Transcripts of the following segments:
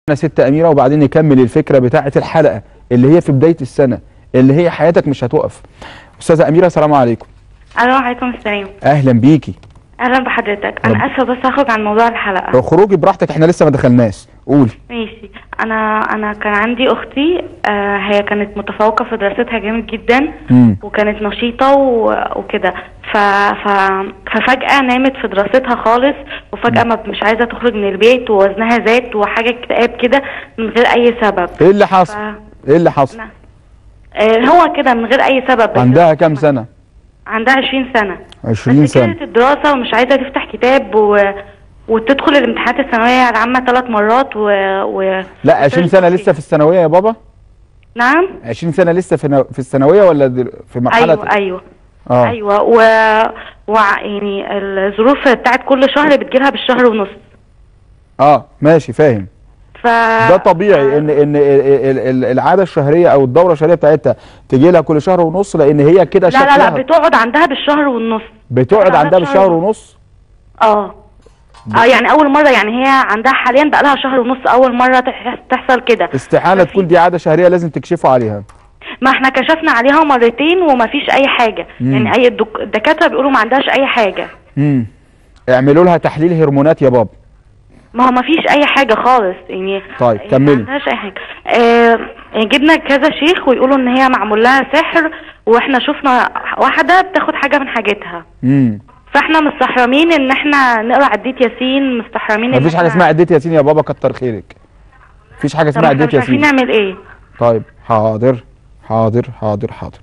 انا ست اميره وبعدين نكمل الفكره بتاعه الحلقه اللي هي في بدايه السنه اللي هي حياتك مش هتقف استاذه اميره السلام عليكم الو عليكم السلام اهلا بيكي اهلا بحضرتك رب- انا اسفه بس هخرج عن موضوع الحلقه خروجي براحتك احنا لسه ما دخلناش قولي ماشي انا انا كان عندي اختي آه هي كانت متفوقه في دراستها جامد جدا امم وكانت نشيطه و- وكده ف... ف... ففجاه نامت في دراستها خالص وفجاه ما مش عايزه تخرج من البيت ووزنها زاد وحاجه اكتئاب كده من غير اي سبب ايه اللي حصل ف... ايه اللي حصل نعم. آه هو كده من غير اي سبب بس عندها كام سنه عندها 20 سنه 20 بس سنه كانت الدراسة ومش عايزة تفتح كتاب و... وتدخل الامتحانات الثانوية العامة ثلاث مرات و... و... لا 20 سنه لسه في الثانويه يا بابا نعم 20 سنه لسه في نو... في الثانويه ولا دل... في مرحله ايوه ايوه اه ايوه و... و يعني الظروف بتاعت كل شهر بتجيلها بالشهر ونص اه ماشي فاهم ف ده طبيعي ان ان ال- ال- ال- العاده الشهريه او الدوره الشهريه بتاعتها تجي لها كل شهر ونص لان هي كده لا لا لا شكلها بتقعد عندها بالشهر والنص بتقعد بتقعد عندها عندها بالشهر شهر ونص اه اه يعني اول مرة يعني هي عندها حاليا بقى لها شهر ونص اول مرة تح- تحصل كده استحاله ففي- تكون دي عاده شهريه لازم تكشفوا عليها ما احنا كشفنا عليها مرتين ومفيش اي حاجة مم. يعني اي الدك- الدكاترة بيقولوا ما عندهاش اي حاجة امم اعملوا لها تحليل هرمونات يا بابا ما هو ما فيش اي حاجه خالص يعني طيب، هي كملي. ما عندهاش اي حاجه آه جبنا كذا شيخ ويقولوا ان هي معمول لها سحر واحنا شفنا واحده بتاخد حاجه من حاجتها امم فاحنا مستحرمين ان احنا نقرا عديت ياسين مستحرمين ان مفيش حاجه احنا- اسمها عديت ياسين يا بابا كتر خيرك مفيش حاجه طب اسمها احنا عديت مش عارفين ياسين نعمل ايه طيب حاضر حاضر حاضر حاضر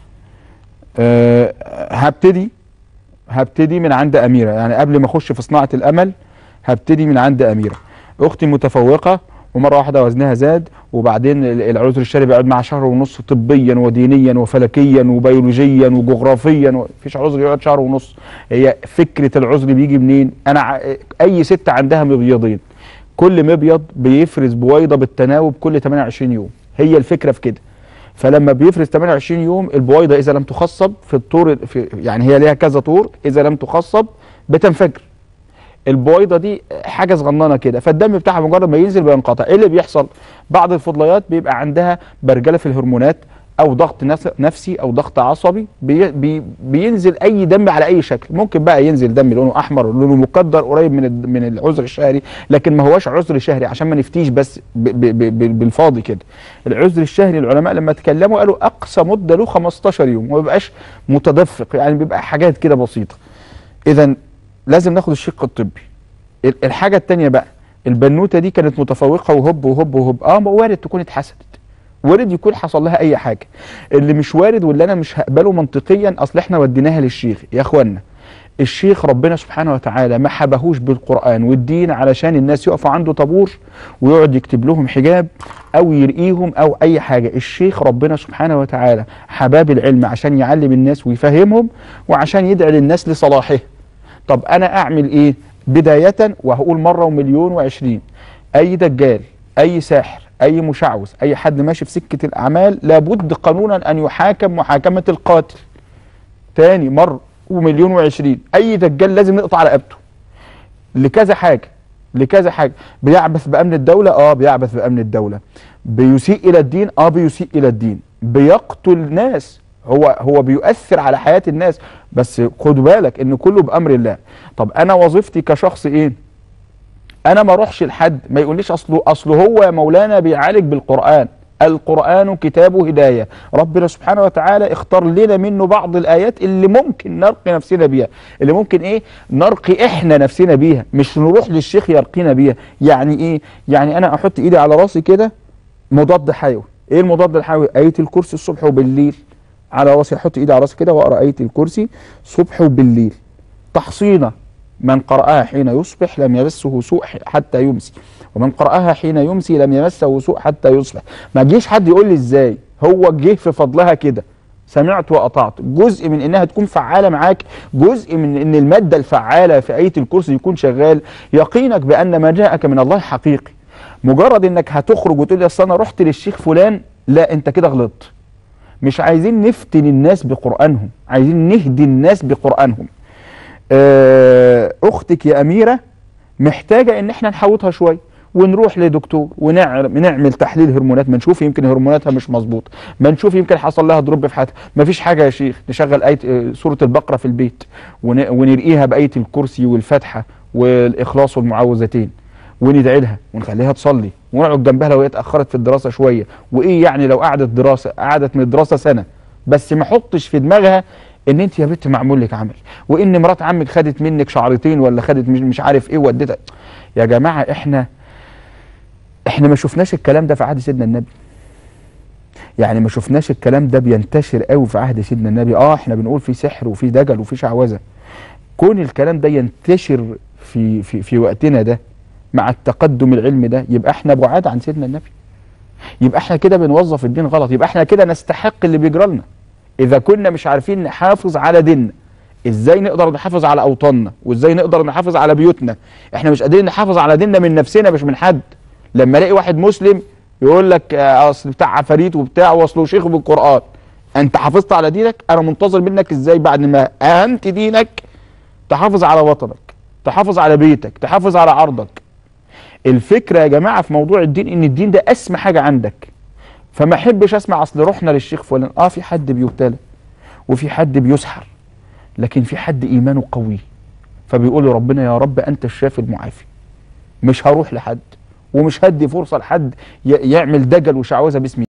أه هبتدي هبتدي من عند أميرة يعني قبل ما أخش في صناعة الأمل هبتدي من عند أميرة أختي متفوقة ومرة واحدة وزنها زاد وبعدين ال- العذر الشهري بيقعد معها شهر ونص طبيا ودينيا وفلكيا وبيولوجيا وجغرافيا مفيش عذر يقعد شهر ونص هي فكرة العذر بيجي منين أنا ع- أي ست عندها مبيضين كل مبيض بيفرز بويضة بالتناوب كل 28 يوم هي الفكرة في كده فلما بيفرز 28 يوم البويضه اذا لم تخصب في الطور في يعني هي ليها كذا طور اذا لم تخصب بتنفجر البويضه دي حاجه صغننه كده فالدم بتاعها مجرد ما ينزل بينقطع ايه اللي بيحصل بعض الفضليات بيبقى عندها برجله في الهرمونات او ضغط نفس- نفسي او ضغط عصبي بي بي بينزل اي دم على اي شكل ممكن بقى ينزل دم لونه احمر لونه مقدر قريب من الد- من العذر الشهري لكن ما هوش عذر شهري عشان ما نفتيش بس ب ب ب ب بالفاضي كده العذر الشهري العلماء لما اتكلموا قالوا اقصى مده له 15 يوم وما بيبقاش متدفق يعني بيبقى حاجات كده بسيطه اذا لازم ناخد الشق الطبي ال- الحاجه الثانيه بقى البنوته دي كانت متفوقه وهب وهب وهب اه ما وارد تكون اتحسدت وارد يكون حصل لها اي حاجه اللي مش وارد واللي انا مش هقبله منطقيا اصل احنا وديناها للشيخ يا اخوانا الشيخ ربنا سبحانه وتعالى ما حبهوش بالقرآن والدين علشان الناس يقفوا عنده طابور ويقعد يكتب لهم حجاب أو يرقيهم أو أي حاجة الشيخ ربنا سبحانه وتعالى حباب العلم عشان يعلم الناس ويفهمهم وعشان يدعي للناس لصلاحه طب أنا أعمل إيه بداية وهقول مرة ومليون وعشرين أي دجال أي ساحر أي مشعوذ أي حد ماشي في سكة الأعمال لابد قانونا أن يحاكم محاكمة القاتل تاني مرة ومليون وعشرين أي دجال لازم نقطع على رقبته لكذا حاجة لكذا حاجة بيعبث بأمن الدولة اه بيعبث بأمن الدولة بيسيء إلى الدين اه بيسيء إلى الدين بيقتل ناس هو هو بيؤثر على حياة الناس بس خد بالك ان كله بأمر الله طب انا وظيفتي كشخص ايه انا ما اروحش لحد ما يقوليش اصله اصله هو يا مولانا بيعالج بالقران القران كتاب هدايه ربنا سبحانه وتعالى اختار لنا منه بعض الايات اللي ممكن نرقي نفسنا بيها اللي ممكن ايه نرقي احنا نفسنا بيها مش نروح للشيخ يرقينا بيها يعني ايه يعني انا احط ايدي على راسي كده مضاد حيوي ايه المضاد الحيوي ايه الكرسي الصبح وبالليل على راسي احط ايدي على راسي كده واقرا ايه الكرسي صبح وبالليل تحصينه من قرأها حين يصبح لم يمسه سوء ح- حتى يمسي ومن قرأها حين يمسي لم يمسه سوء حتى يصبح ما جيش حد يقول لي ازاي هو جه في فضلها كده سمعت وأطعت جزء من إنها تكون فعالة معاك جزء من إن المادة الفعالة في آية الكرسي يكون شغال يقينك بأن ما جاءك من الله حقيقي مجرد إنك هتخرج وتقول لي أصل أنا رحت للشيخ فلان لا أنت كده غلطت مش عايزين نفتن الناس بقرآنهم عايزين نهدي الناس بقرآنهم آه، اختك يا اميره محتاجه ان احنا نحوطها شويه ونروح لدكتور ونعمل نعمل تحليل هرمونات ما نشوف يمكن هرموناتها مش مظبوطه ما نشوف يمكن حصل لها دروب في حياتها ما فيش حاجه يا شيخ نشغل ايه آه، سوره البقره في البيت ون- ونرقيها بايه الكرسي والفاتحه والاخلاص والمعوذتين وندعي لها ونخليها تصلي ونقعد جنبها لو هي اتاخرت في الدراسه شويه وايه يعني لو قعدت دراسه قعدت من الدراسه سنه بس ما حطش في دماغها ان انت يا بنت معمول لك عمل وان مرات عمك خدت منك شعرتين ولا خدت مش, مش عارف ايه وديتها يا جماعه احنا احنا ما شفناش الكلام ده في عهد سيدنا النبي يعني ما شفناش الكلام ده بينتشر قوي في عهد سيدنا النبي اه احنا بنقول في سحر وفي دجل وفي شعوذه كون الكلام ده ينتشر في في في وقتنا ده مع التقدم العلمي ده يبقى احنا بعاد عن سيدنا النبي يبقى احنا كده بنوظف الدين غلط يبقى احنا كده نستحق اللي بيجرى لنا اذا كنا مش عارفين نحافظ على ديننا ازاي نقدر نحافظ على اوطاننا وازاي نقدر نحافظ على بيوتنا احنا مش قادرين نحافظ على ديننا من نفسنا مش من حد لما الاقي واحد مسلم يقول لك آه، اصل بتاع عفاريت وبتاع واصله شيخ بالقران انت حافظت على دينك انا منتظر منك ازاي بعد ما اهنت دينك تحافظ على وطنك تحافظ على بيتك تحافظ على عرضك الفكره يا جماعه في موضوع الدين ان الدين ده اسمى حاجه عندك فما احبش اسمع اصل رحنا للشيخ فلان اه في حد بيبتلى وفي حد بيسحر لكن في حد ايمانه قوي فبيقول ربنا يا رب انت الشافي المعافي مش هروح لحد ومش هدي فرصه لحد ي- يعمل دجل وشعوذه باسمي